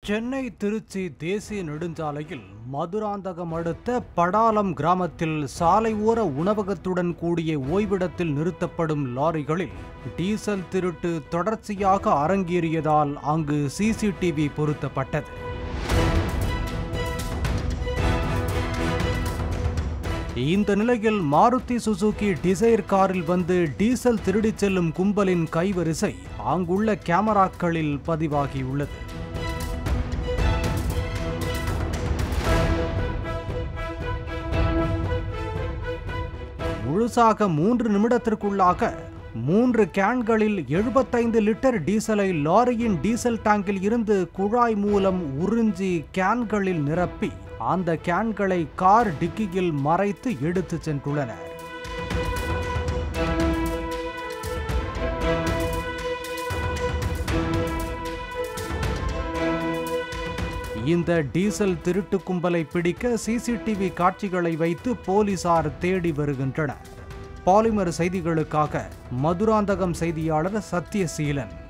சென்னை திருச்சி தேசிய நெடுஞ்சாலையில் மதுராந்தகம் அடுத்த படாலம் கிராமத்தில் சாலை ஓர உணவகத்துடன் கூடிய ஓய்விடத்தில் நிறுத்தப்படும் லாரிகளில் டீசல் திருட்டு தொடர்ச்சியாக அரங்கேறியதால் அங்கு சிசிடிவி பொருத்தப்பட்டது இந்த நிலையில் மாருதி சுசுகி டிசைர் காரில் வந்து டீசல் திருடிச் செல்லும் கும்பலின் கைவரிசை அங்குள்ள கேமராக்களில் பதிவாகியுள்ளது முழுசாக மூன்று நிமிடத்திற்குள்ளாக மூன்று கேன்களில் எழுபத்தைந்து லிட்டர் டீசலை லாரியின் டீசல் டேங்கில் இருந்து குழாய் மூலம் உறிஞ்சி கேன்களில் நிரப்பி அந்த கேன்களை கார் டிக்கியில் மறைத்து எடுத்துச் சென்றுள்ளனர் இந்த டீசல் திருட்டு கும்பலை பிடிக்க சிசிடிவி காட்சிகளை வைத்து போலீசார் தேடி வருகின்றனர் பாலிமர் செய்திகளுக்காக மதுராந்தகம் செய்தியாளர் சத்யசீலன்